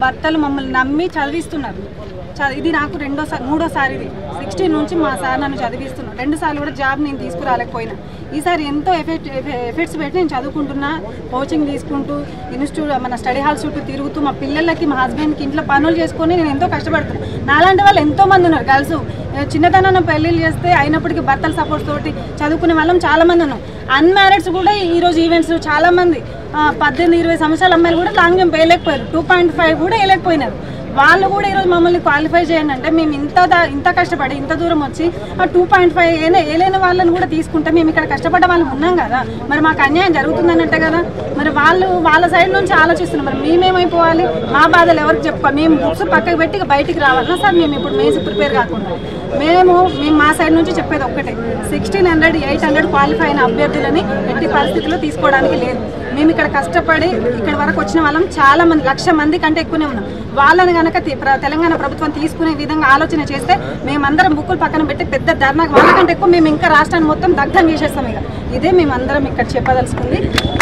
భర్తలు మమ్మల్ని నమ్మి చదివిస్తున్నారు చ- ఇది నాకు రెండోసారి మూడోసారి ఇది సిక్స్టీన్ నుంచి మా సార్ నన్ను చదివిస్తున్నాను రెండు సార్లు కూడా జాబ్ నేను తీసుకురాలేకపోయినా ఈసారి ఎంతో ఎఫెక్ట్ ఎఫెక్ట్స్ పెట్టి నేను చదువుకుంటున్నా కోచింగ్ తీసుకుంటూ ఇన్స్టిట్యూట్ మన స్టడీ హాల్ చుట్టూ తిరుగుతూ మా పిల్లలకి మా హస్బెండ్కి ఇంట్లో పనులు చేసుకొని నేను ఎంతో కష్టపడుతున్నాను నాలాంటి వాళ్ళు ఎంతో మంది ఉన్నారు గర్ల్స్ చిన్నతనం పెళ్ళిళ్ళు చేస్తే అయినప్పటికీ భర్తల సపోర్ట్ తోటి చదువుకునే వాళ్ళం చాలా మంది ఉన్నాం అన్మ్యారీడ్స్ కూడా ఈ రోజు ఈవెంట్స్ చాలా మంది ఆ, పద్దెనిమిది ఇరవై సంవత్సరాల అమ్మాయిలు కూడా లాంగ్ జంప్ వేయలేకపోయారు టూ పాయింట్ ఫైవ్ కూడా వేయలేకపోయినారు వాళ్ళు కూడా ఈరోజు మమ్మల్ని క్వాలిఫై చేయండి అంటే మేము ఇంత దా- ఇంత కష్టపడి ఇంత దూరం వచ్చి ఆ టూ పాయింట్ ఫైవ్ వేయలేని వాళ్ళని కూడా తీసుకుంటే మేము ఇక్కడ కష్టపడ్డ వాళ్ళు ఉన్నాం కదా మరి మాకు అన్యాయం జరుగుతుందన్నట్టే కదా మరి వాళ్ళు వాళ్ళ సైడ్ నుంచి ఆలోచిస్తున్నాం మరి మేమేమైపోవాలి మా బాధలు ఎవరికి చెప్పుకోవాలి మేము బుక్స్ పక్కకు పెట్టి ఇక బయటికి రావాలన్నా సార్ మేము ఇప్పుడు మేసి ప్రిపేర్ కాకుండా మేము మేము మా సైడ్ నుంచి చెప్పేది ఒక్కటే sixteen hundred eight hundred qualify అయిన అభ్యర్థులని ఎట్టి పరిస్థితుల్లో తీసుకోవడానికి లేదు మేము ఇక్కడ కష్టపడి ఇక్కడ వరకు వచ్చిన వాళ్ళం చాలా మంది లక్ష మంది కంటే ఎక్కువనే ఉన్నాం వాళ్ళని కనుక తి- ప్ర- తెలంగాణ ప్రభుత్వం తీసుకునే విధంగా ఆలోచన చేస్తే మేమందరం బుక్కులు పక్కన పెట్టి పెద్ద ధర్నా వాళ్ళకంటే ఎక్కువ మేము ఇంకా రాష్ట్రాన్ని మొత్తం దగ్ధం చేసేస్తాం ఇక ఇదే మేమందరం ఇక్కడ చెప్పదలుచుకుంది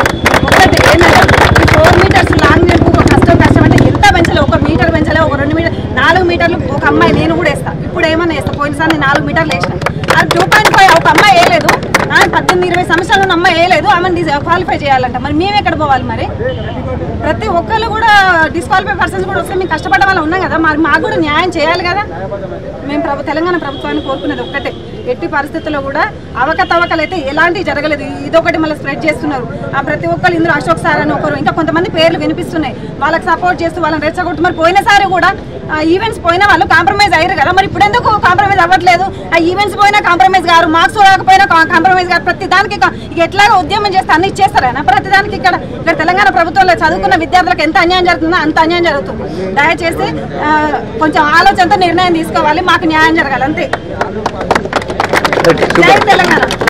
ఒకటి ఏంటంటే ఈ ఫోర్ మీటర్స్ లాంగ్ జంప్ ఒక కష్టం కష్టం అంటే ఎంత పెంచలే ఒక మీటర్ పెంచలే ఒక రెండు మీటర్ నాలుగు మీటర్లు ఒక అమ్మాయి నేను కూడా వేస్తా ఇప్పుడు ఏమన్నా వేస్తా పోయినసారి నేను నాలుగు మీటర్లు వేసిన అది టూ పాయింట్ ఫైవ్ ఒక అమ్మాయి వేయలేదు ఆ, పద్దెనిమిది ఇరవై సంవత్సరాలు ఉన్న అమ్మాయి వేయలేదు ఆమెను క్వాలిఫై చేయాలంట మరి మేము ఎక్కడ పోవాలి మరి ప్రతి ఒక్కళ్ళు కూడా డిస్క్వాలిఫై పర్సన్స్ కూడా వస్తే మేము కష్టపడ్డ వాళ్ళు ఉన్నాం కదా మరి మాకు కూడా న్యాయం చేయాలి కదా మేము ప్రభు తెలంగాణ ప్రభుత్వాన్ని కోరుకునేది ఒక్కటే ఎట్టి పరిస్థితుల్లో కూడా అవకతవకలు అయితే ఎలాంటివి జరగలేదు ఇదొకటి మళ్ళీ స్ప్రెడ్ చేస్తున్నారు ఆ ప్రతి ఒక్కరు ఇందులో అశోక్ సార్ అని ఒకరు ఇంకా కొంతమంది పేర్లు వినిపిస్తున్నాయి వాళ్ళకి సపోర్ట్ చేస్తూ వాళ్ళని రెచ్చగొట్టు మరి పోయినసారి కూడా ఆ ఈవెంట్స్ పోయిన వాళ్ళు కాంప్రమైజ్ అయ్యారు కదా మరి ఇప్పుడు ఎందుకు కాంప్రమైజ్ అవ్వట్లేదు ఆ ఈవెంట్స్ పోయినా కాంప్రమైజ్ గారు మార్క్స్ రాకపోయినా కాంప్రమైజ్ గారు ప్రతి దానికి కా- ఇక ఎట్లాగో ఉద్యమం చేస్తే అన్ని ఇచ్చేస్తారైనా ప్రతి దానికి ఇక్కడ ఇక్కడ తెలంగాణ ప్రభుత్వంలో చదువుకున్న విద్యార్థులకు ఎంత అన్యాయం జరుగుతుందో అంత అన్యాయం జరుగుతుంది దయచేసి ఆ, కొంచెం ఆలోచనతో నిర్ణయం తీసుకోవాలి మాకు న్యాయం జరగాలి అంతే జై తెలంగాణ